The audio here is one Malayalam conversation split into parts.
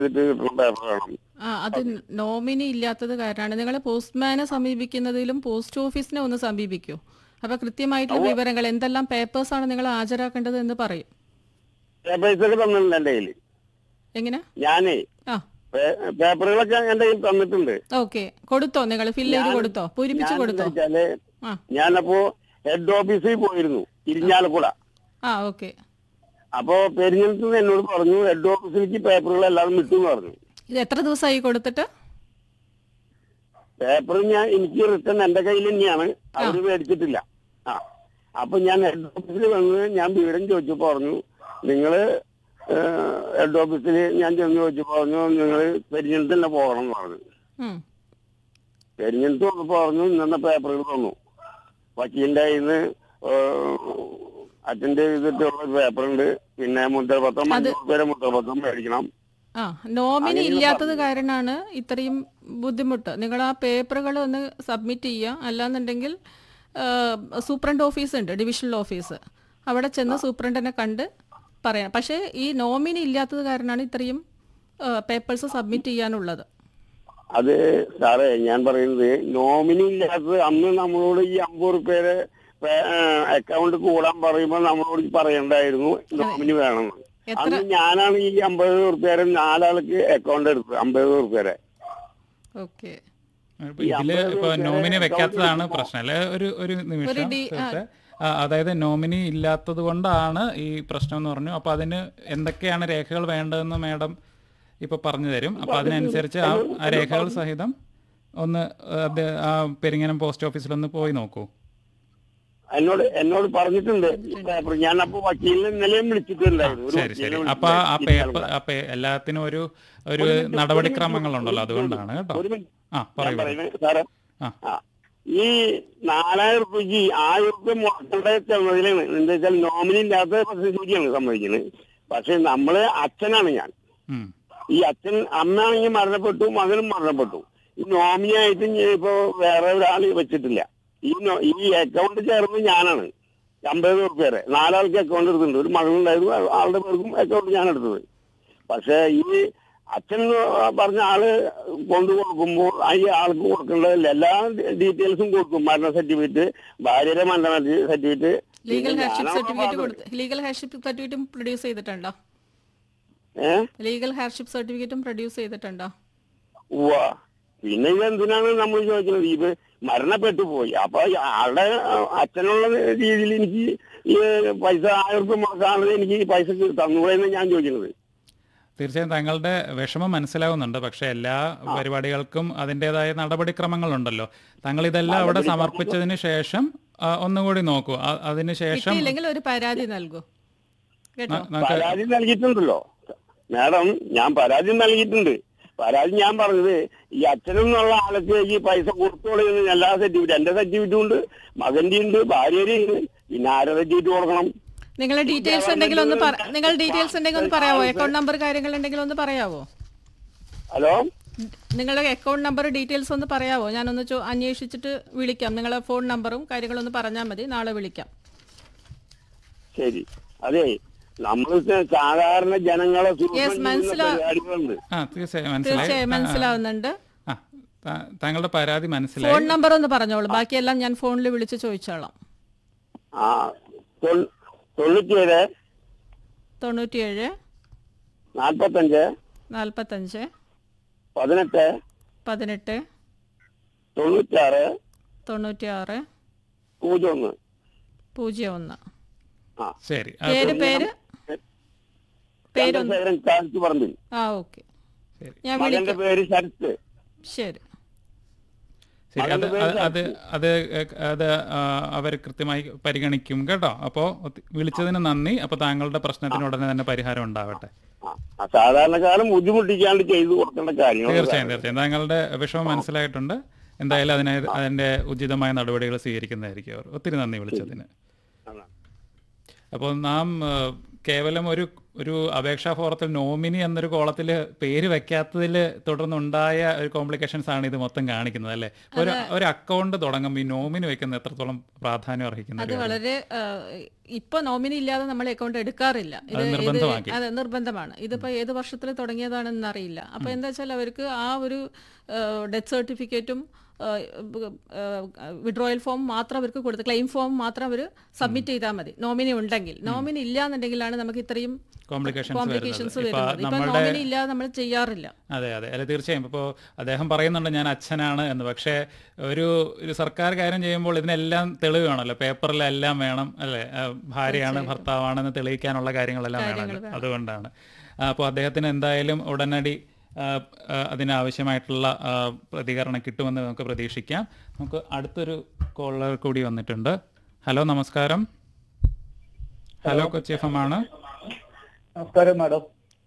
ചെയ്തിട്ട് കിട്ടുന്ന പേപ്പർ വേണം ആ അത് നോമിനി ഇല്ലാത്തത് കാരണമാണ് നിങ്ങൾ പോസ്റ്റ്മാനെ സമീപിക്കുന്നതിലും പോസ്റ്റ് ഓഫീസിനെ ഒന്ന് സമീപിക്കൂ അപ്പൊ കൃത്യമായിട്ടുള്ള വിവരങ്ങൾ എന്തെല്ലാം പേപ്പേഴ്സ് ആണ് നിങ്ങൾ ഹാജരാക്കേണ്ടത് എന്ന് പറയും പേപ്പേഴ്സ് ഒക്കെ തന്നിട്ടുണ്ട് എന്റെ കയ്യിൽ എങ്ങനെ ഞാനേ ആ പേ- പേപ്പറുകളൊക്കെ എന്റെ കയ്യിൽ തന്നിട്ടുണ്ട് ഓക്കെ കൊടുത്തോ നിങ്ങൾ ഫില്ല് ചെയ്ത് കൊടുത്തോ പൂരിപ്പിച്ച് കൊടുത്തോ ഞാനെന്താ വെച്ചാല് ആ ഞാനപ്പോ ഹെഡ് ഓഫീസിൽ പോയിരുന്നു ഇരിഞ്ഞാലക്കുട ആ ഓക്കെ അപ്പോ പെരിഞ്ഞത്ത് നിന്ന് എന്നോട് പറഞ്ഞു ഹെഡ് ഓഫീസിലേക്ക് പേപ്പറുകളെല്ലാം വിട്ടു എന്ന് പറഞ്ഞു ഇത് എത്ര ദിവസമായി കൊടുത്തിട്ട് പേപ്പർ ഞാൻ എനിക്ക് റിട്ടേൺ എന്റെ കയ്യിൽ തന്നെയാണ് അവര് മേടിച്ചിട്ടില്ല ആ അപ്പൊ ഞാൻ ഹെഡ് ഓഫീസിൽ വന്ന് ഞാൻ വിവരം ചോദിച്ചപ്പോ പറഞ്ഞു നിങ്ങള് ഹെഡ് ഓഫീസിൽ ഞാൻ ചെന്ന് ചോദിച്ചപ്പോ പറഞ്ഞു നിങ്ങള് പെരിഞ്ഞത്ത് തന്നെ പോകണം എന്ന് പറഞ്ഞു ഉം. പെരിഞ്ഞത്ത് വന്നപ്പോ പറഞ്ഞു ഇന്ന പേപ്പറുകൾ തന്നു വക്കീലിന്റെ കയ്യിൽ നിന്ന് അറ്റൻഡ് ചെയ്തിട്ടുള്ള ഒരു പേപ്പറുണ്ട് പിന്നെ മുദ്രപത്രം അഞ്ഞൂറ് പേരെ മുദ്രപത്രം മേടിക്കണം ആ നോമിനി ഇല്ലാത്തത് കാരണമാണ് ഇത്രയും ബുദ്ധിമുട്ട് നിങ്ങൾ ആ പേപ്പറുകൾ ഒന്ന് സബ്മിറ്റ് ചെയ്യുക അല്ലാന്നുണ്ടെങ്കിൽ സൂപ്രണ്ട് ഓഫീസ് ഉണ്ട് ഡിവിഷണൽ ഓഫീസ് അവിടെ ചെന്ന് സൂപ്രണ്ടിനെ കണ്ട് പറയാം പക്ഷേ ഈ നോമിനി ഇല്ലാത്തത് കാരണമാണ് ഇത്രയും പേപ്പേഴ്സ് സബ്മിറ്റ് ചെയ്യാനുള്ളത് അത് സാറേ ഞാൻ പറയുന്നത് നോമിനി ഇല്ലാത്തത് അന്ന് നമ്മളോട് ഈ അമ്പത് റുപ്യയുടെ അക്കൗണ്ട് കൂടാൻ പറയുമ്പോൾ നമ്മളോട് പറയണ്ടായിരുന്നു നോമിനി വേണമെന്ന് എത്ര അന്ന് ഞാനാണ് ഈ അമ്പത് റുപ്യയുടെ നാലാൾക്ക് അക്കൗണ്ട് എടുത്തത് അമ്പത് റുപ്യയുടെ ഓക്കെ ഇപ്പൊ ഇതില് ഇപ്പൊ നോമിനി വെക്കാത്തതാണ് പ്രശ്നം അല്ലെ ഒരു ഒരു നിമിഷം ഡി- തീർച്ചയായും. ആ, അതായത് നോമിനി ഇല്ലാത്തത് കൊണ്ടാണ് ഈ പ്രശ്നം എന്ന് പറഞ്ഞു അപ്പൊ അതിന് എന്തൊക്കെയാണ് രേഖകൾ വേണ്ടതെന്ന് മാഡം ഇപ്പൊ പറഞ്ഞു തരും അപ്പൊ അതിനനുസരിച്ച് ആ ആ രേഖകൾ സഹിതം ഒന്ന് അത് ആ പെരിങ്ങനം പോസ്റ്റ് ഓഫീസിലൊന്ന് പോയി നോക്കൂ എന്നോട് എന്നോട് പറഞ്ഞിട്ടുണ്ട് ഈ പേപ്പർ ഞാൻ അപ്പൊ വക്കീലിനെ ഇന്നലെയും വിളിച്ചിട്ടുണ്ടായിരുന്നു ഒരു ശരി ശരി വക്കീലിനെ അപ്പൊ ആ വിളിച്ചിട്ടുണ്ടായിരുന്നു. പേപ്പർ ആ പേ- എല്ലാത്തിനും ഒരു ഒരു നടപടിക്രമങ്ങളുണ്ടല്ലോ അതുകൊണ്ടാണ് കേട്ടോ ഒരു മിനിറ്റ് ആ ഞാൻ പറയൂ പറയുന്നത് സാറേ ആ. ആ. ഈ നാലായിരം റുപ്യക്ക് ആയിരം റുപ്യ മുടക്കേണ്ട ചുമതലയാണ് എന്താ വെച്ചാൽ നോമിനി ഇല്ലാത്ത പ്രസിദ്ധീകരിയാണ് സമ്മതിക്കുന്നത് പക്ഷെ നമ്മള് അച്ഛനാണ് ഞാൻ ഉം. ഈ അച്ഛൻ അമ്മയാണെങ്കിൽ മരണപ്പെട്ടു മകനും മരണപ്പെട്ടു ഈ നോമിനിയായിട്ട് ഞാൻ ഇപ്പൊ വേറെ ഒരാൾ വെച്ചിട്ടില്ല ഈ നോ- ഈ അക്കൗണ്ട് ചേർന്ന് ഞാനാണ് അമ്പത് റുപ്യയുടെ നാലാൾക്ക് അക്കൗണ്ട് എടുത്തിട്ടുണ്ട് ഒരു മകളുണ്ടായിരുന്നു ആ- ആളുടെ പേർക്കും അക്കൗണ്ട് ഞാൻ എടുത്തത് പക്ഷെ ഈ അച്ഛൻ എന്ന് പറഞ്ഞ ആള് കൊണ്ടു കൊടുക്കുമ്പോൾ ആ ഈ ആൾക്ക് കൊടുക്കേണ്ടതില്ല എല്ലാ ഡീറ്റെയിൽസും കൊടുക്കും മരണ സർട്ടിഫിക്കറ്റ് ഭാര്യയുടെ മരണ സർട്ടിഫിക്കറ്റ് ലീഗൽ ഹാർഷിപ്പ് സർട്ടിഫിക്കറ്റ് കൊടുത്ത് ലീഗൽ ഹാർഷിപ്പ് സർട്ടിഫിക്കറ്റും പ്രൊഡ്യൂസ് ചെയ്തിട്ടുണ്ടോ ഏഹ് ലീഗൽ ഹാർഷിപ്പ് സർട്ടിഫിക്കറ്റും പ്രൊഡ്യൂസ് ചെയ്തിട്ടുണ്ടോ ഉവ്വ പിന്നെ ഇത് എന്തിനാണ് നമ്മൾ ചോദിക്കുന്നത് ഇത് മരണപ്പെട്ടു പോയി അപ്പൊ ഈ ആളുടെ അഹ്, അച്ഛനുള്ള രീതിയിൽ എനിക്ക് ഈ പൈസ ആയിരം റുപ്യ മുടക്കാണത് എനിക്ക് ഈ പൈസ തന്നുകൂടെ എന്ന് ഞാൻ ചോദിക്കുന്നത് തീർച്ചയായും താങ്കളുടെ വിഷമം മനസ്സിലാവുന്നുണ്ട് പക്ഷെ എല്ലാ പരിപാടികൾക്കും അതിൻ്റെതായ നടപടിക്രമങ്ങളുണ്ടല്ലോ താങ്കൾ ഇതെല്ലാം അവിടെ സമർപ്പിച്ചതിന് ശേഷം ആ, ഒന്നുകൂടി നോക്കൂ ആ, അതിന് ശേഷം കിട്ടിയില്ലെങ്കിൽ ഒരു പരാതി നൽകൂ കേട്ടോ ന- നമുക്ക് പരാതി നൽകിയിട്ടുണ്ടല്ലോ മാഡം ഞാൻ പരാതി നൽകിയിട്ടുണ്ട് പരാതി ഞാൻ പറഞ്ഞത് ഈ അച്ഛനെന്നുള്ള ആൾക്ക് ഈ പൈസ കൊടുത്തോളൂ എന്ന് എല്ലാ സർട്ടിഫിക്കറ്റ് എന്റെ സർട്ടിഫിക്കറ്റും ഉണ്ട് മകന്റെ ഉണ്ട് ഭാര്യയുടെ ഉണ്ട് പിന്നെ ആരെ സർട്ടിഫിക്കറ്റ് കൊടുക്കണം നിങ്ങളെ ഡീറ്റെയിൽസ് ഉണ്ടെങ്കിൽ ഒന്ന് പറ നിങ്ങൾ ഡീറ്റെയിൽസ് ഉണ്ടെങ്കിൽ ഒന്ന് പറയാവോ അക്കൗണ്ട് നമ്പർ കാര്യങ്ങൾ ഉണ്ടെങ്കിൽ ഒന്ന് പറയാവോ ഹലോ നിങ്ങളുടെ അക്കൗണ്ട് നമ്പർ ഡീറ്റെയിൽസ് ഒന്ന് പറയാവോ ഞാനൊന്ന് ചോ അന്വേഷിച്ചിട്ട് വിളിക്കാം നിങ്ങളെ ഫോൺ നമ്പറും കാര്യങ്ങളും ഒന്ന് പറഞ്ഞാൽ മതി നാളെ വിളിക്കാം ശരി അതെ നമ്മൾ സാധാരണ ജനങ്ങളെ ചൂഷണം Yes, ചെയ്യുന്ന മനസ്സിലാ- പരിപാടികളുണ്ട് ആ തീർച്ചയായും മനസ്സിലായി തീർച്ചയായും മനസ്സിലാവുന്നുണ്ട് ആ താ- താങ്കളുടെ പരാതി മനസ്സിലായി ഫോൺ നമ്പർ ഒന്ന് പറഞ്ഞോളൂ ബാക്കിയെല്ലാം ഞാൻ ഫോണിൽ വിളിച്ച് ചോദിച്ചോളാം ആ തൊണ്ണൂ- തൊണ്ണൂറ്റിയേഴ് തൊണ്ണൂറ്റിയേഴ് നാൽപ്പത്തഞ്ച് നാൽപ്പത്തഞ്ച് പതിനെട്ട് പതിനെട്ട് തൊണ്ണൂറ്റാറ് തൊണ്ണൂറ്റിയാറ് പൂജ്യം ഒന്ന് പൂജ്യം ഒന്ന് ആ ശരി ആ, പേര് പേര് പേരൊന്ന് ചന്ദ്രശേഖരൻ ചാലിച്ച് പറമ്പിൽ ആ ഓക്കെ ശരി. ഞാൻ മകന്റെ വിളിക്കാം പേര് ശരത്ത് ശരി ശരി അത് അത് അത് അത് അത് അവർ കൃത്യമായി പരിഗണിക്കും കേട്ടോ അപ്പോൾ വിളിച്ചതിന് നന്ദി അപ്പോൾ താങ്കളുടെ പ്രശ്നത്തിന് ഉടനെ തന്നെ പരിഹാരം ഉണ്ടാവട്ടെ ആ, ആ സാധാരണക്കാരൻ ബുദ്ധിമുട്ടിക്കാണ്ട് ചെയ്തു കൊടുക്കേണ്ട കാര്യങ്ങൾ തീർച്ചയായും തീർച്ചയായും താങ്കളുടെ വിഷമം മനസ്സിലായിട്ടുണ്ട് എന്തായാലും അതിനെ അതിന്റെ ഉചിതമായ നടപടികൾ സ്വീകരിക്കുന്നതായിരിക്കും അവർ ഒത്തിരി നന്ദി വിളിച്ചതിന് അപ്പോൾ നാം ആ, കേവലം ഒരു ഒരു അപേക്ഷാ ഫോറത്തിൽ നോമിനി എന്നൊരു കോളത്തിൽ പേര് വെക്കാത്തതിൽ തുടർന്നുണ്ടായ ഒരു കോംപ്ലിക്കേഷൻസ് ആണ് ഇത് മൊത്തം കാണിക്കുന്നത് അല്ലേ ഒരു ഒരു അക്കൗണ്ട് തുടങ്ങുമ്പോൾ ഈ നോമിനി വെക്കുന്നത് എത്രത്തോളം പ്രാധാന്യം അർഹിക്കുന്ന അത് ഒരു വളരെ ആ, ഇപ്പൊ നോമിനി ഇല്ലാതെ നമ്മൾ അക്കൗണ്ട് എടുക്കാറില്ല അത് നിർബന്ധമാക്കി. അതെ നിർബന്ധമാണ് ഇതിപ്പോ ഏത് വർഷത്തിൽ തുടങ്ങിയതാണെന്ന് അറിയില്ല അപ്പൊ എന്താ വെച്ചാൽ അവർക്ക് ആ ഒരു ഡെത്ത് സർട്ടിഫിക്കറ്റും വിഡ്രോയൽ ഫോം മാത്രം അവർക്ക് കൊടുത്ത് ക്ലെയിം ഫോം മാത്രം അവർ സബ്മിറ്റ് ചെയ്താൽ മതി നോമിനി ഉണ്ടെങ്കിൽ നോമിനി ഇല്ല എന്നുണ്ടെങ്കിലാണ് നമുക്ക് ഇത്രയും കോംപ്ലിക്കേഷൻസ് കോംപ്ലിക്കേഷൻസ് വരുന്നത് ഇപ്പൊ വരുന്നത് ഇപ്പൊ നമ്മളുടെ നോമിനി ഇല്ലാതെ നമ്മൾ ചെയ്യാറില്ല അതെ അതെ അല്ല തീർച്ചയായും ഇപ്പോൾ അദ്ദേഹം പറയുന്നുണ്ട് ഞാൻ അച്ഛനാണ് എന്ന് പക്ഷേ ഒരു ഒരു സർക്കാർ കാര്യം ചെയ്യുമ്പോൾ ഇതിനെല്ലാം തെളിവ് വേണമല്ലോ പേപ്പറിലെല്ലാം വേണം അല്ലേ ആ, ഭാര്യയാണ് ഭർത്താവാണെന്ന് തെളിയിക്കാനുള്ള കാര്യങ്ങളെല്ലാം വേണമല്ലോ അതുകൊണ്ടാണ് അപ്പോൾ അദ്ദേഹത്തിന് എന്തായാലും ഉടനടി ആ, ആ, അതിനാവശ്യമായിട്ടുള്ള ആ, പ്രതികരണം കിട്ടുമെന്ന് നമുക്ക് പ്രതീക്ഷിക്കാം നമുക്ക് അടുത്തൊരു കോളർ കൂടി വന്നിട്ടുണ്ട് ഹലോ നമസ്കാരം ഹലോ കൊച്ചി എഫ് എം ആണ് നമസ്കാരം മാഡം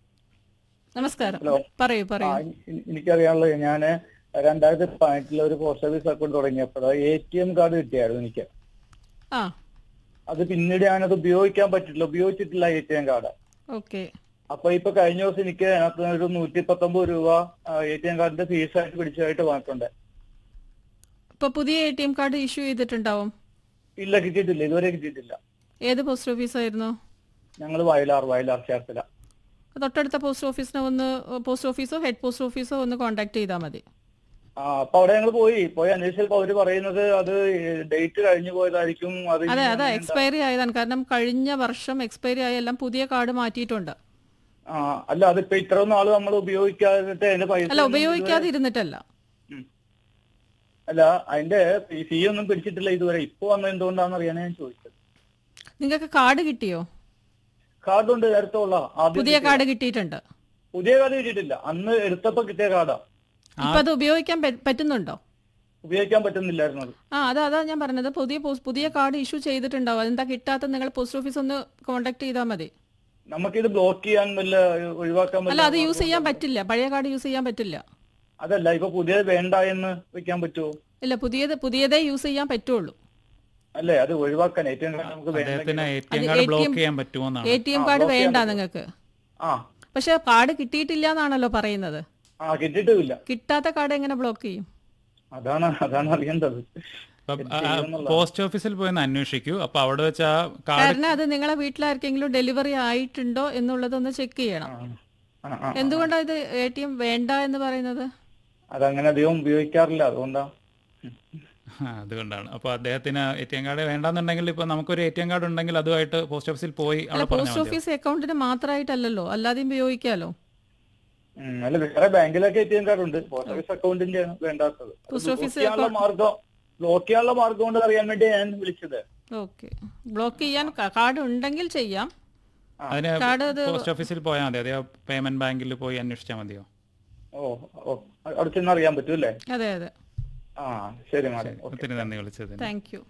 നമസ്കാരം പറയൂ ആ, പറയൂ എ- എനിക്കറിയാനുള്ളത് ഞാന് രണ്ടായിരത്തി പതിനെട്ടിൽ ഒരു പോസ്റ്റ് ഓഫീസ് അക്കൗണ്ട് തുടങ്ങിയപ്പോൾ എ ടി എം കാർഡ് കിട്ടിയായിരുന്നു എനിക്ക് ആ അത് പിന്നീട് ഞാനത് ഉപയോഗിക്കാൻ പറ്റില്ല ഉപയോഗിച്ചിട്ടില്ല A T M card okay അപ്പൊ ഇപ്പൊ കഴിഞ്ഞ ദിവസം എനിക്ക് അതിനകത്ത് ഒരു നൂറ്റി പത്തൊമ്പത് രൂപ എ ടി എം കാർഡിന്റെ ഫീസായിട്ട് പിടിച്ചതായിട്ട് വന്നിട്ടുണ്ട് ഇപ്പൊ പുതിയ A T M card issue ചെയ്തിട്ടുണ്ടാവും ഇല്ല കിട്ടിയിട്ടില്ല ഇതുവരെ കിട്ടിയിട്ടില്ല ഏത് പോസ്റ്റ് ഓഫീസായിരുന്നു ഞങ്ങൾ വയലാർ വയലാർ ചേർത്തല തൊട്ടടുത്ത പോസ്റ്റ് ഓഫീസിനെ ഒന്ന് പോസ്റ്റ് ഓഫീസോ ഹെഡ് പോസ്റ്റ് ഓഫീസോ ഒന്ന് കോൺടാക്ട് ചെയ്താൽ മതി ആ അപ്പൊ അവിടെ ഞങ്ങൾ പോയി പോയി അന്വേഷിച്ചപ്പോ അവര് പറയുന്നത് അത് ഡേറ്റ് കഴിഞ്ഞു പോയതായിരിക്കും അത് ഇനി അതെ അതെ അങ്ങനെ എക്സ്പയറി ആയതാണ് കാരണം കഴിഞ്ഞ വർഷം എക്സ്പയറി ആയ എല്ലാം പുതിയ കാർഡ് മാറ്റിയിട്ടുണ്ട് ആ അല്ല അതിപ്പോ ഇത്ര നാള് നമ്മൾ ഉപയോഗിക്കാതിട്ട് അതിന്റെ പൈസ അല്ല ഒന്നും ഉപയോഗിക്കാതെ ഇരുന്നിട്ടല്ല ഉം. അല്ല അതിന്റെ ഫീ ഒന്നും പിടിച്ചിട്ടില്ല ഇതുവരെ ഇപ്പൊ വന്നത് എന്തുകൊണ്ടാണെന്ന് അറിയാൻ ഞാൻ ചോദിച്ചത് നിങ്ങൾക്ക് കാർഡ് കിട്ടിയോ കാർഡ് ഉണ്ട് നേരത്തുള്ള ആദ്യം പുതിയ കാർഡ് കിട്ടിയിട്ടുണ്ട് പുതിയ കാർഡ് കിട്ടിയിട്ടില്ല അന്ന് എടുത്തപ്പോ കിട്ടിയ കാർഡാ ഇപ്പൊ അത് ഉപയോഗിക്കാൻ പ- പറ്റുന്നുണ്ടോ ഉപയോഗിക്കാൻ പറ്റുന്നില്ലായിരുന്നു അത് ആ അതാ അതാ ഞാൻ പറഞ്ഞത് പുതിയ പോസ്- പുതിയ കാർഡ് ഇഷ്യൂ ചെയ്തിട്ടുണ്ടാവും അതെന്താ കിട്ടാത്ത നിങ്ങൾ പോസ്റ്റ് ഓഫീസ് ഒന്ന് കോൺടാക്ട് ചെയ്താൽ മതി നമുക്കിത് ബ്ലോക്ക് ചെയ്യാൻ വല്ല ഒഴിവാക്കാൻ അല്ല വല്ല അത് യൂസ് ചെയ്യാൻ പറ്റില്ല പഴയ കാർഡ് യൂസ് ചെയ്യാൻ പറ്റില്ല അതല്ല ഇപ്പൊ പുതിയത് വേണ്ട എന്ന് വെക്കാൻ പറ്റുമോ ഇല്ല പുതിയത് പുതിയതേ യൂസ് ചെയ്യാൻ പറ്റുള്ളൂ അല്ലേ അത് ഒഴിവാക്കാൻ ഏറ്റവും കൂടുതൽ നമുക്ക് അദ്ദേഹത്തിന് വേണ്ടെങ്കിൽ എ ടി എം അത് കാർഡ് ATM ബ്ലോക്ക് ചെയ്യാൻ പറ്റുമോ എന്നാണ് എ ടി എം കാർഡ് വേണ്ട നിങ്ങൾക്ക് ആ പക്ഷെ കാർഡ് കിട്ടിയിട്ടില്ല എന്നാണല്ലോ പറയുന്നത് ആ കിട്ടിയിട്ടുമില്ല കിട്ടാത്ത കാർഡ് എങ്ങനെ ബ്ലോക്ക് ചെയ്യും അതാണ് അതാണ് അറിയേണ്ടത് അപ്പം ആ, ആ, പോസ്റ്റ് ഓഫീസിൽ പോയി ഒന്ന് അന്വേഷിക്കൂ അപ്പൊ അവിടെ വെച്ച് ആ കാർഡ് കാരണം അത് നിങ്ങളെ വീട്ടിലാർക്കെങ്കിലും ഡെലിവറി ആയിട്ടുണ്ടോ എന്നുള്ളതൊന്ന് ചെക്ക് ചെയ്യണം ആ, ആ. എന്തുകൊണ്ടാണ് ഇത് എ ടി എം വേണ്ട എന്ന് പറയുന്നത് അതങ്ങനെ അധികം ഉപയോഗിക്കാറില്ല അതുകൊണ്ടാ ആ, അതുകൊണ്ടാണ് അപ്പോൾ അദ്ദേഹത്തിന് എ ടി എം കാർഡ് വേണ്ടെന്നുണ്ടെങ്കിൽ ഇപ്പോൾ നമുക്കൊരു എ ടി എം കാർഡ് ഉണ്ടെങ്കിൽ അതുമായിട്ട് പോസ്റ്റ് ഓഫീസിൽ പോയി അല്ല അവിടെ പറഞ്ഞാൽ പോസ്റ്റ് മതി ഓഫീസ് അക്കൗണ്ടിന് മാത്രമായിട്ടല്ലല്ലോ അല്ലാതെയും ഉപയോഗിക്കാമല്ലോ ഉം, അല്ല വേറെ ബാങ്കിലൊക്കെ എ ടി എം കാർഡ് ഉണ്ട് പോസ്റ്റ് ഓഫീസ് അക്കൗണ്ടിന്റെ ആണ് വേണ്ടാത്തത് പോസ്റ്റ് ബ്ലോക്ക് ഓഫീസ് ചെയ്യാനുള്ള മാർഗം ബ്ലോക്ക് ചെയ്യാനുള്ള മാർഗം കൊണ്ട് അറിയാൻ വേണ്ടി ഞാൻ വിളിച്ചത് ഓക്കെ ബ്ലോക്ക് ചെയ്യാൻ കാർഡ് ഉണ്ടെങ്കിൽ ചെയ്യാം അതിന് കാർഡ് അത് പോസ്റ്റ് ഓഫീസിൽ പോയാൽ മതി അതോ പേയ്മെന്റ് ബാങ്കിൽ പോയി അന്വേഷിച്ചാൽ മതിയോ ഓ ഓ അവിടെ ചെന്ന് അറിയാൻ പറ്റും അല്ലേ അതെ അതെ ആ ശരി മാഡം ഒത്തിരി നന്ദി വിളിച്ചതിന് താങ്ക് യു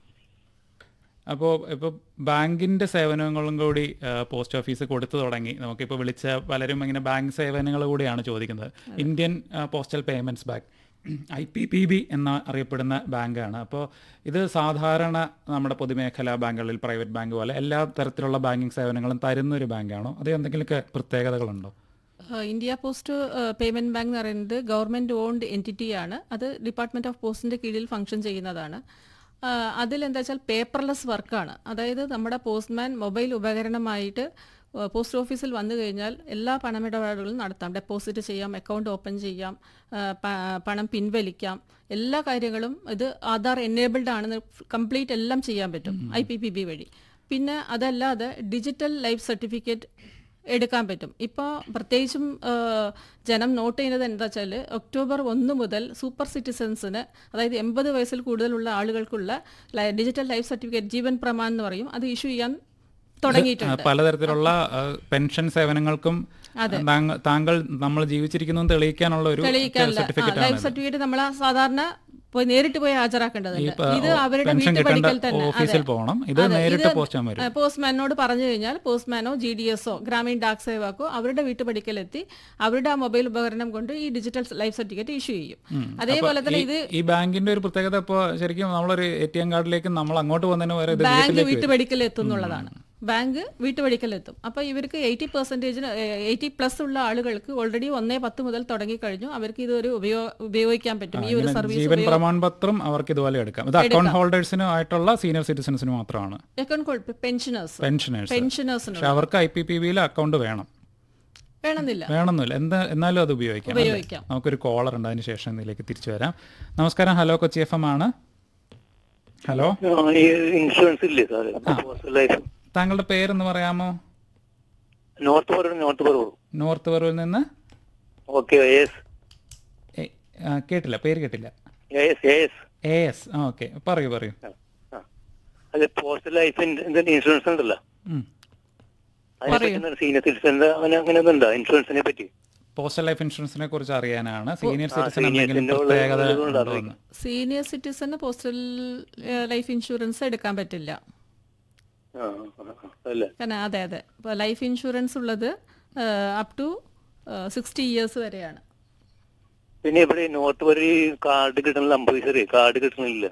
അപ്പോൾ ഇപ്പോൾ ബാങ്കിന്റെ സേവനങ്ങളും കൂടി ആ, പോസ്റ്റ് ഓഫീസ് കൊടുത്തു തുടങ്ങി നമുക്കിപ്പോൾ വിളിച്ച പലരും ഇങ്ങനെ ബാങ്ക് സേവനങ്ങൾ കൂടിയാണ് ചോദിക്കുന്നത് ഇന്ത്യൻ ആ, postal payments bank I P P B എന്ന അറിയപ്പെടുന്ന ബാങ്കാണ് അപ്പോൾ ഇത് സാധാരണ നമ്മുടെ പൊതുമേഖലാ ബാങ്കുകളിൽ പ്രൈവറ്റ് ബാങ്ക് പോലെ എല്ലാ തരത്തിലുള്ള ബാങ്കിങ് സേവനങ്ങളും തരുന്ന ഒരു ബാങ്കാണോ അത് എന്തെങ്കിലുമൊക്കെ പ്രത്യേകതകളുണ്ടോ ഏഹ് ഇന്ത്യ പോസ്റ്റ് പേയ്മെന്റ് ബാങ്ക് എന്ന് പറയുന്നത് ഗവൺമെന്റ് ഓൺഡ് എൻറ്റിറ്റി ആണ് അത് ഡിപ്പാർട്ട്മെന്റ് ഓഫ് പോസ്റ്റിന്റെ കീഴിൽ ഫംഗ്ഷൻ ചെയ്യുന്നതാണ് ആഹ് അതിലെന്താ വെച്ചാൽ പേപ്പർലെസ് വർക്കാണ് അതായത് നമ്മുടെ പോസ്റ്റ്മാൻ മൊബൈൽ ഉപകരണമായിട്ട് ഏഹ് പോസ്റ്റ് ഓഫീസിൽ വന്നു കഴിഞ്ഞാൽ എല്ലാ പണമിടപാടുകളും നടത്താം ഡെപ്പോസിറ്റ് ചെയ്യാം അക്കൗണ്ട് ഓപ്പൺ ചെയ്യാം ആഹ് പ- പണം പിൻവലിക്കാം എല്ലാ കാര്യങ്ങളും ഇത് ആധാർ എനേബിൾഡ് ആണെന്ന് കംപ്ലീറ്റ് എല്ലാം ചെയ്യാൻ പറ്റും ഐ പി പി ബി വഴി പിന്നെ അതല്ലാതെ ഡിജിറ്റൽ ലൈഫ് സർട്ടിഫിക്കറ്റ് എടുക്കാൻ പറ്റും ഇപ്പോൾ പ്രത്യേകിച്ചും ആ, ജനം നോട്ട് ചെയ്യുന്നത് എന്താ വെച്ചാൽ ഒക്ടോബർ ഒന്ന് മുതൽ സൂപ്പർ സിറ്റിസൺസിന് അതായത് എൺപത് വയസ്സിൽ കൂടുതലുള്ള ആളുകൾക്കുള്ള ലൈ- digital life certificate Jeevan Pramaan എന്ന് പറയും അത് ഇഷ്യൂ ചെയ്യാൻ തുടങ്ങിയിട്ടുണ്ട് ആ, പലതരത്തിലുള്ള ആ, പെൻഷൻ സേവനങ്ങൾക്കും താങ്കൾ- താങ്കൾ നമ്മൾ ജീവിച്ചിരിക്കുന്നു തെളിയിക്കാനുള്ള ഒരു തെളിയിക്കാനുള്ള സർട്ടിഫിക്കറ്റ് ലൈഫ് സർട്ടിഫിക്കറ്റ് നമ്മൾ സാധാരണ പോയി നേരിട്ട് പോയി ഹാജരാക്കേണ്ടതുണ്ട് ഈ, ഇത് ആ, അവരുടെ പെൻഷൻ വീട്ടുപടിക്കൽ കിട്ടേണ്ട തന്നെ ഓഫീസിൽ അതെ. പോകണം. ഇത് അതെ, നേരിട്ട് പോസ്റ്റ് ചെയ്യാൻ വരും. പോസ്റ്റ്മാനോട് പറഞ്ഞു കഴിഞ്ഞാൽ പോസ്റ്റ്മാനോ ജി ഡി എസോ ഗ്രാമീൺ ഡാക് സേവാക്കോ അവരുടെ വീട്ടുപടിക്കലെത്തി അവരുടെ ആ മൊബൈൽ ഉപകരണം കൊണ്ട് ഈ ഡിജിറ്റൽ ലൈഫ് സർട്ടിഫിക്കറ്റ് ഇഷ്യൂ ചെയ്യും അതേപോലെ തന്നെ ഇത് ഈ ബാങ്കിന്റെ ഒരു പ്രത്യേകത ഇപ്പോൾ ശരിക്കും നമ്മളൊരു എ ടി എം കാർഡിലേക്ക് നമ്മൾ അങ്ങോട്ട് പോകുന്നതിന് വരെ ഇത് ബാങ്ക് വീട്ടിലേക്ക് വരും. വീട്ടുപടിക്കൽ എത്തുന്നുള്ളതാണ് ബാങ്ക് വീട്ടുവഴിക്കലെത്തും അപ്പോൾ ഇവർക്ക് എയ്റ്റി പെർസെൻറ്റേജിന് എയ്റ്റി പ്ലസ് ഉള്ള ആളുകൾക്ക് ഓൾറെഡി ഒന്നേ പത്ത് മുതൽ തുടങ്ങി കഴിഞ്ഞു അവർക്ക് ഇതൊരു ഉപയോ ഉപയോഗിക്കാൻ പറ്റും ഈ ഒരു ഇങ്ങനെ സർവീസ് ജീവൻ പ്രമാൺ പത്രം അവർക്ക് ഇതുപോലെ എടുക്കാം ഇത് അക്കൗണ്ട് ഹോൾഡേഴ്സിനും ആയിട്ടുള്ള സീനിയർ സിറ്റിസൺസിന് മാത്രമാണ് അക്കൗണ്ട് പെൻഷനേഴ്സ് പെൻഷനേഴ്സ് പെൻഷനേഴ്സിന് പക്ഷെ അവർക്ക് ഐ പി പി ബിയിൽ അക്കൗണ്ട് വേണം വേണമെന്നില്ല വേണമെന്നില്ല എന്താ എന്നാലും അത് ഉപയോഗിക്കാം അല്ലേ? ഉപയോഗിക്കാം. നമുക്കൊരു കോളർ ഉണ്ട് അതിന് ശേഷം ഇതിലേക്ക് തിരിച്ചു വരാം നമസ്കാരം ഹലോ കൊച്ചി എഫ് എം ആണ് ഹലോ ഇൻഷുറൻസ് ഇല്ലേ സാറ് പോസ്റ്റൽ ലൈഫ് താങ്കളുടെ പേരെന്ന് പറയാമോ north Paravur north Paravur north പറവിൽ നിന്ന് ഓക്കെ എസ് ഏ, ആ, കേട്ടില്ല പേര് കേട്ടില്ല എസ് എസ് എ എസ് ആ ഓക്കെ പറയൂ പറയൂ അതെ പോസ്റ്റൽ ലൈഫ് ഇൻഷുറൻസ് ഉണ്ടല്ലോ ഉം. അതിനെ സീനിയർ സിറ്റിസൺ അങ്ങനെ അങ്ങനെ ഉണ്ടോ ഇൻഷുറൻസിനെ പറ്റി പോസ്റ്റൽ ലൈഫ് ഇൻഷുറൻസിനെ കുറിച്ച് അറിയാനാണ് സീനിയർ ആ, സിറ്റിസൺ senior എന്തെങ്കിലും citizen ഉള്ള പ്രത്യേകത ഉള്ളതുകൊണ്ട് ഉണ്ടോ എന്ന് സീനിയർ സിറ്റിസന് പോസ്റ്റൽ ലൈഫ് ഇൻഷുറൻസ് എടുക്കാൻ പറ്റില്ല ആ, ആ, ആ, അല്ലേ കാരണം അതെ അതെ ഇപ്പോൾ ലൈഫ് ഇൻഷുറൻസ് ഉള്ളത് അപ് ടു സിക്സ്റ്റി ഇയേഴ്സ് വരെയാണ് പിന്നെ ഇവിടെ ഈ നോർത്ത് വരെ കാർഡ് കിട്ടണില്ല അമ്പത് പൈസ കാർഡ് കിട്ടണില്ല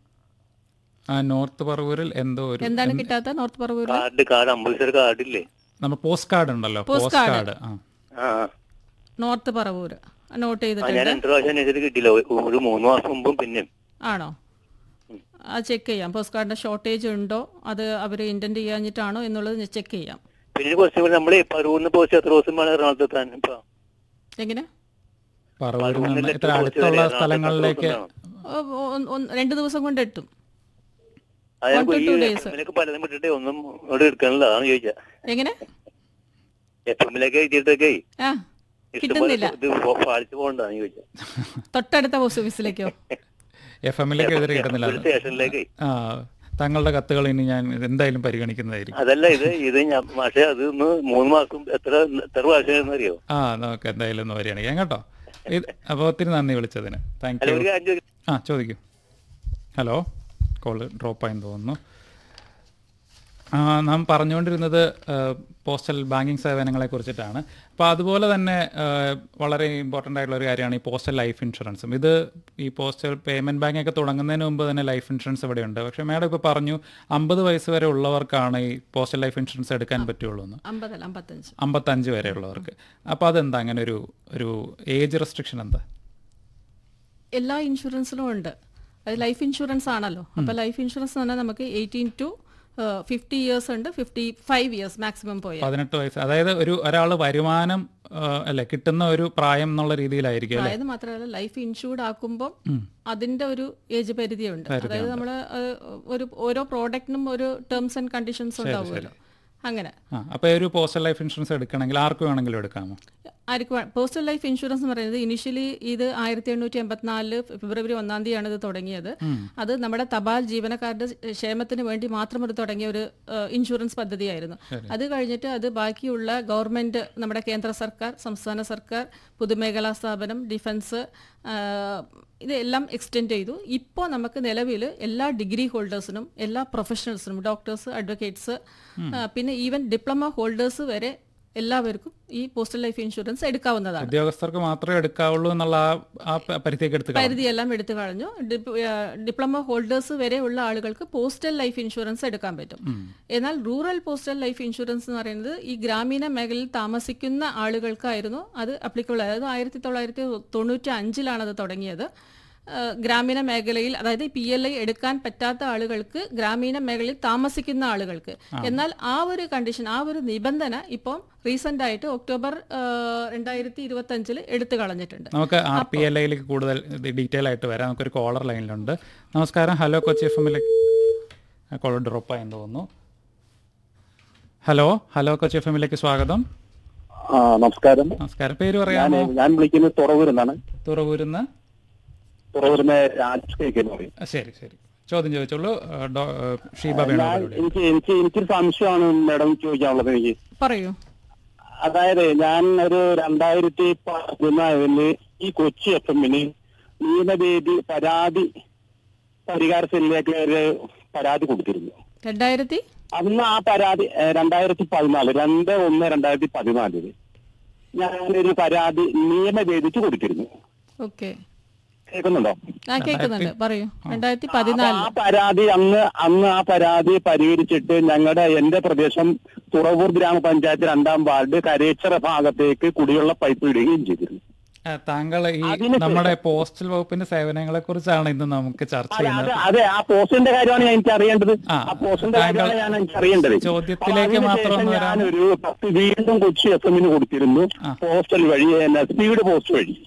ആ നോർത്ത് പറവൂരിൽ എന്തോ ഒരു എന്താണ് കിട്ടാത്ത നോർത്ത് പറവൂരിൽ കാർഡ് കാർഡ് അമ്പത് പൈസ കാർഡ് ഇല്ലേ നമ്മൾ പോസ്റ്റ് കാർഡ് ഉണ്ടല്ലോ Post പോസ്റ്റ് card. കാർഡ് ആ ആ ആ. നോർത്ത് പറവൂർ നോട്ട് ആ, ഞാൻ ചെയ്തിട്ടുണ്ട് രണ്ടു പ്രാവശ്യം അന്വേഷിച്ചിട്ട് കിട്ടിയില്ല ഒരു- ഒരു മൂന്ന് മാസം മുമ്പും പിന്നെ ആണോ അത് ചെക്ക് ചെയ്യാം പോസ്റ്റ് കാർഡിന്റെ ഷോർട്ടേജ് ഉണ്ടോ അത് അവർ ഇന്റന്റ് ചെയ്യാഞ്ഞിട്ടാണോ എന്നുള്ളത് ചെക്ക് ചെയ്യാം പിന്നെ കുറച്ചും കൂടി നമ്മളെ പറവൂരിന് പോസ്റ്റ് എത്ര ദിവസം വേണം എറണാകുളത്ത് എത്താൻ ഇപ്പൊ എങ്ങനെ പറവൂരിൽ നിന്ന് പറവൂരിൽ ഇത്ര എത്ര അടുത്തുള്ള ദിവസം സ്ഥലങ്ങളിലേക്ക് വേണം? ഓ, ഓ, ഒന്ന്- ഒന്ന് രണ്ട് ദിവസം കൊണ്ട് എത്തും അതായത് One to ഈ two days. എഫ്എമ്മിലൊക്കെ പലതും വിട്ടിട്ട് ഒന്നും ഇവിടെ എടുക്കാനില്ല അതാണ് ചോദിച്ചാ എങ്ങനെ എഫ് എമ്മിലൊക്കെ എഴുതിയിട്ടൊക്കെ ആ ഇഷ്ടംപോലെ കിട്ടുന്നില്ല ഇത് പാലിച്ചു പോകണ്ടാന്ന് ചോദിച്ചാ തൊട്ടടുത്ത പോസ്റ്റ് ഓഫീസിലേക്കോ എഫ് എമ്മിലേക്ക് എതിരെ കിട്ടുന്നില്ല ഒരു സ്റ്റേഷനിലേക്ക് ആ താങ്കളുടെ കത്തുകൾ ഇനി ഞാൻ എന്തായാലും പരിഗണിക്കുന്നതായിരിക്കും അതല്ല ഇത് ഇത് ഞാൻ പക്ഷെ അത് ഒന്ന് മൂന്ന് മാസം എത്ര എത്ര പ്രാവശ്യം അറിയോ ആ നമുക്ക് എന്തായാലും ഒന്ന് വരികയാണ് കേട്ടോ ഇത് അപ്പോൾ ഒത്തിരി നന്ദി വിളിച്ചതിന് താങ്ക് അല്ല യു ഒരു കാര്യം ചോദിക്കാം ആ ചോദിക്കൂ ഹലോ കോൾ ഡ്രോപ്പ് ആയെന്ന് തോന്നുന്നു ആ, നാം പറഞ്ഞുകൊണ്ടിരുന്നത് ആ, പോസ്റ്റൽ ബാങ്കിങ് സേവനങ്ങളെ കുറിച്ചിട്ടാണ് അപ്പോൾ അതുപോലെ തന്നെ ആ, വളരെ ഇമ്പോർട്ടൻ്റ് ആയിട്ടുള്ള ഒരു കാര്യമാണ് ഈ പോസ്റ്റൽ ലൈഫ് ഇൻഷുറൻസും ഇത് ഈ പോസ്റ്റൽ പേയ്മെൻറ്റ് ബാങ്ക് ഒക്കെ തുടങ്ങുന്നതിന് മുമ്പ് തന്നെ ലൈഫ് ഇൻഷുറൻസ് ഇവിടെയുണ്ട് പക്ഷേ മാഡം ഇപ്പോൾ പറഞ്ഞു അമ്പത് വയസ്സ് വരെ ഉള്ളവർക്കാണ് ഈ പോസ്റ്റൽ ലൈഫ് ഇൻഷുറൻസ് എടുക്കാൻ പറ്റുള്ളൂ എന്ന് അമ്പതല്ല അമ്പത്തഞ്ച് അമ്പത്തഞ്ച് വരെയുള്ളവർക്ക് അപ്പോൾ അതെന്താ അങ്ങനെ ഒരു ഒരു ഏജ് റെസ്ട്രിക്ഷൻ എന്താ എല്ലാ ഇൻഷുറൻസിലും ഉണ്ട് അത് ലൈഫ് ഇൻഷുറൻസ് ആണല്ലോ അപ്പോൾ ലൈഫ് ഇൻഷുറൻസ് എന്ന് പറഞ്ഞാൽ നമുക്ക് എയ്റ്റീൻ ടു ഫിഫ്റ്റി ഇയേഴ്സ് ഉണ്ട് ഫിഫ്റ്റി ഫൈവ് ഇയേഴ്സ് മാക്സിമം പോയാൽ പതിനെട്ട് വയസ്സ് അതായത് ഒരു ഒരാൾ വരുമാനം ആ, അല്ലെ കിട്ടുന്ന ഒരു പ്രായം എന്നുള്ള രീതിയിലായിരിക്കും അല്ലെ അതായത് മാത്രമല്ല ലൈഫ് ഇൻഷൂർഡ് ആക്കുമ്പോൾ അതിന്റെ ഒരു ഏജ് പരിധിയുണ്ട് അതായത് നമ്മൾ ഒരു ഓരോ പ്രോഡക്റ്റിനും ഒരു ടേംസ് ആൻഡ് കണ്ടീഷൻസ് ഉണ്ടാവുമല്ലോ അങ്ങനെ ആ അപ്പോൾ ഒരു പോസ്റ്റൽ ലൈഫ് ഇൻഷുറൻസ് എടുക്കണമെങ്കിൽ ആർക്ക് വേണമെങ്കിലും എടുക്കാമോ ആർക്ക് പോസ്റ്റൽ ലൈഫ് ഇൻഷുറൻസ് എന്ന് പറയുന്നത് ഇനിഷ്യലി ഇത് ആയിരത്തി എണ്ണൂറ്റി എൺപത്തിനാലില് ഫെബ്രുവരി ഒന്നാം തീയതിയാണ് ഇത് തുടങ്ങിയത് അത് നമ്മുടെ തപാൽ ജീവനക്കാരുടെ ക്ഷേമത്തിന് വേണ്ടി മാത്രം ഇത് തുടങ്ങിയ ഒരു ഏഹ്, ഇൻഷുറൻസ് പദ്ധതിയായിരുന്നു അത് കഴിഞ്ഞിട്ട് അത് ബാക്കിയുള്ള ഗവൺമെന്റ് നമ്മുടെ കേന്ദ്ര സർക്കാർ സംസ്ഥാന സർക്കാർ പൊതുമേഖലാ സ്ഥാപനം ഡിഫൻസ് ആഹ്, ഇതെല്ലാം എക്സ്റ്റെൻഡ് ചെയ്തു ഇപ്പോൾ നമുക്ക് നിലവിൽ എല്ലാ ഡിഗ്രി ഹോൾഡേഴ്സിനും എല്ലാ പ്രൊഫഷണൽസിനും ഡോക്ടേഴ്സ് അഡ്വക്കേറ്റ്സ് പിന്നെ ഈവൻ ഡിപ്ലോമ ഹോൾഡേഴ്സ് വരെ എല്ലാവർക്കും ഈ പോസ്റ്റൽ ലൈഫ് ഇൻഷുറൻസ് എടുക്കാവുന്നതാണ് ഉദ്യോഗസ്ഥർക്ക് മാത്രമേ എടുക്കാവുള്ളൂ എന്നുള്ള ആ ആ പ- പരിധിയൊക്കെ എടുത്ത് കളഞ്ഞു. പരിധിയെല്ലാം എടുത്തു കളഞ്ഞു ഡിപ്- ആ, ഡിപ്ലോമ ഹോൾഡേഴ്സ് വരെ ഉള്ള ആളുകൾക്ക് പോസ്റ്റൽ ലൈഫ് ഇൻഷുറൻസ് എടുക്കാൻ പറ്റും എന്നാൽ റൂറൽ പോസ്റ്റൽ ലൈഫ് ഇൻഷുറൻസ് എന്ന് പറയുന്നത് ഈ ഗ്രാമീണ മേഖലയിൽ താമസിക്കുന്ന ആളുകൾക്കായിരുന്നു അത് അപ്ലിക്കബിൾ അതായത് ആയിരത്തി തൊള്ളായിരത്തി തൊണ്ണൂറ്റി അഞ്ചിലാണ് അത് തുടങ്ങിയത് ആ, ഗ്രാമീണ മേഖലയിൽ അതായത് പി എൽ ഐ എടുക്കാൻ പറ്റാത്ത ആളുകൾക്ക് ഗ്രാമീണ മേഖലയിൽ താമസിക്കുന്ന ആളുകൾക്ക് എന്നാൽ ആ ഒരു കണ്ടീഷൻ ആ ഒരു നിബന്ധന ഇപ്പം റീസെന്റ് ആയിട്ട് ഒക്ടോബർ രണ്ടായിരത്തി ഇരുപത്തി അഞ്ചിൽ എടുത്തു കളഞ്ഞിട്ടുണ്ട് നമുക്ക് ആർ പി എൽ ഐയിലേക്ക് കൂടുതൽ ഡീറ്റെയിൽ ആയിട്ട് വരാം നമുക്കൊരു കോളർ ലൈനിലുണ്ട് നമസ്കാരം ഹലോ കൊച്ചി എഫ് എമ്മിലേക്ക് കോളർ ഡ്രോപ്പ് ആയെന്ന് തോന്നുന്നു ഹലോ ഹലോ കൊച്ചി എഫ് എമ്മിലേക്ക് സ്വാഗതം ആ നമസ്കാരം നമസ്കാരം പേര് ഞാൻ പറയാമോ ഞാൻ വിളിക്കുന്നത് തുറവൂരിൽ നിന്നാണ് തുറവൂരിന്ന് തുറവൂരിന്ന് രാജേഷ് കേക്ക് എന്ന് പറയും ആ, ശരി ശരി ചോദ്യം ചോദിച്ചോളൂ ആ, ഡോ- ആ, ഷീബ ഞാൻ വേണുഗോപാലോട് എനിക്ക് എനിക്ക് എനിക്കൊരു സംശയമാണ് മാഡം ചോദിക്കാനുള്ളത് എനിക്ക് പറയൂ അതായത് ഞാൻ ഒരു രണ്ടായിരത്തി പതിനാലില് ഈ കൊച്ചി എഫ് എമ്മിന് നിയമവേദി പരാതി പരിഹാര സെല്ലിലേക്ക് ഒരു പരാതി കൊടുത്തിരുന്നു രണ്ടായിരത്തി അന്ന് ആ പരാതി ഏഹ്, രണ്ടായിരത്തി പതിനാല് രണ്ട് ഒന്ന് രണ്ടായിരത്തി പതിനാലില് ഞാനൊരു പരാതി നിയമവേദിക്ക് കൊടുത്തിരുന്നു ഓക്കെ കേൾക്കുന്നുണ്ടോ ആ കേൾക്കുന്നുണ്ട് പറയൂ രണ്ടായിരത്തി അപ്പൊ പതിനാലില് ആ പരാതി അന്ന് അന്ന് ആ പരാതി പരിഹരിച്ചിട്ട് ഞങ്ങളുടെ എന്റെ പ്രദേശം തുറവൂർ ഗ്രാമപഞ്ചായത്ത് രണ്ടാം വാർഡ് കരേച്ചറ ഭാഗത്തേക്ക് കുടിവെള്ള പൈപ്പ് ഇടുകയും ചെയ്തിരുന്നു ആ, താങ്കൾ ഈ അതിന് നമ്മുടെ പോസ്റ്റൽ വകുപ്പിന്റെ സേവനങ്ങളെ കുറിച്ചാണ് ഇന്ന് നമുക്ക് ചർച്ച അതെ, ചെയ്യുന്നത് അതെ അതെ ആ പോസ്റ്റിന്റെ കാര്യമാണ് ഞാൻ എനിക്ക് അറിയേണ്ടത് ആ, ആ പോസ്റ്റിന്റെ താങ്കൾ കാര്യമാണ് ഞാൻ എനിക്ക് അറിയേണ്ടത് ചോദ്യത്തിലേക്ക് അപ്പൊ മാത്രം ഒന്ന് അതിനുശേഷം വരാമോ? ഞാനൊരു കത്ത് വീണ്ടും കൊച്ചി എഫ് എമ്മിന് കൊടുത്തിരുന്നു ആ. പോസ്റ്റൽ വഴി സ്പീഡ് പോസ്റ്റ് വഴി